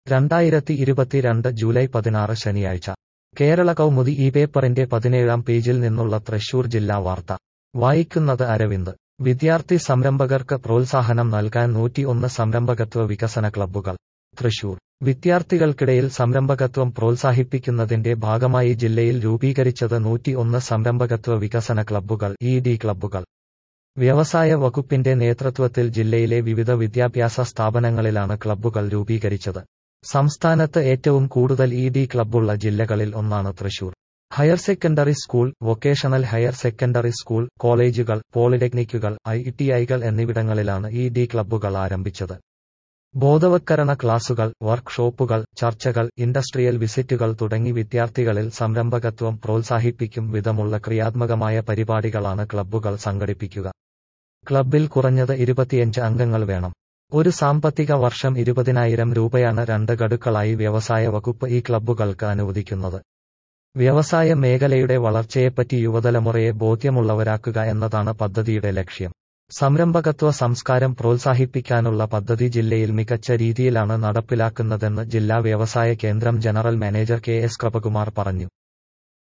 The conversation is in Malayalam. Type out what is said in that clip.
രണ്ടായിരത്തി ഇരുപത്തിരണ്ട് ജൂലൈ പതിനാറ് ശനിയാഴ്ച കേരള കൗമുദി ഈ പേപ്പറിന്റെ പതിനേഴാം പേജിൽ നിന്നുള്ള തൃശൂർ ജില്ലാ വാർത്ത വായിക്കുന്നത് അരവിന്ദ് വിദ്യാർത്ഥി സംരംഭകർക്ക് പ്രോത്സാഹനം നൽകാൻ നൂറ്റിയൊന്ന് സംരംഭകത്വ വികസന ക്ലബ്ബുകൾ തൃശൂർ വിദ്യാർത്ഥികൾക്കിടയിൽ സംരംഭകത്വം പ്രോത്സാഹിപ്പിക്കുന്നതിന്റെ ഭാഗമായി ജില്ലയിൽ രൂപീകരിച്ചത് നൂറ്റിയൊന്ന് സംരംഭകത്വ വികസന ക്ലബ്ബുകൾ ഇ ഡി ക്ലബ്ബുകൾ വ്യവസായ വകുപ്പിന്റെ നേതൃത്വത്തിൽ ജില്ലയിലെ വിവിധ വിദ്യാഭ്യാസ സ്ഥാപനങ്ങളിലാണ് ക്ലബ്ബുകൾ രൂപീകരിച്ചത് സംസ്ഥാനത്ത് ഏറ്റവും കൂടുതൽ ഇ ഡി ക്ലബ്ബുള്ള ജില്ലകളിൽ ഒന്നാണ് Thrissur higher secondary school vocational higher secondary school കോളേജുകൾ പോളിടെക്നിക്കുകൾ ഐ ടി ഐകൾ എന്നിവിടങ്ങളിലാണ് ഇ ഡി ക്ലബ്ബുകൾ ആരംഭിച്ചത് ബോധവത്കരണ ക്ലാസുകൾ വർക്ക്ഷോപ്പുകൾ ചർച്ചകൾ ഇൻഡസ്ട്രിയൽ വിസിറ്റുകൾ തുടങ്ങി വിദ്യാർത്ഥികളിൽ സംരംഭകത്വം പ്രോത്സാഹിപ്പിക്കും വിധമുള്ള ക്രിയാത്മകമായ പരിപാടികളാണ് ക്ലബ്ബുകൾ സംഘടിപ്പിക്കുക ക്ലബ്ബിൽ കുറഞ്ഞത് ഇരുപത്തിയഞ്ച് അംഗങ്ങൾ വേണം ഒരു സാമ്പത്തിക വർഷം ഇരുപതിനായിരം രൂപയാണ് രണ്ട് ഗഡുക്കളായി വ്യവസായ വകുപ്പ് ഈ ക്ലബ്ബുകൾക്ക് അനുവദിക്കുന്നത് വ്യവസായ മേഖലയുടെ വളർച്ചയെപ്പറ്റി യുവതലമുറയെ ബോധ്യമുള്ളവരാക്കുക എന്നതാണ് പദ്ധതിയുടെ ലക്ഷ്യം സംരംഭകത്വ സംസ്കാരം പ്രോത്സാഹിപ്പിക്കാനുള്ള പദ്ധതി ജില്ലയിൽ മികച്ച രീതിയിലാണ് നടപ്പിലാക്കുന്നതെന്ന് ജില്ലാ വ്യവസായ കേന്ദ്രം general manager K S Kripakumar പറഞ്ഞു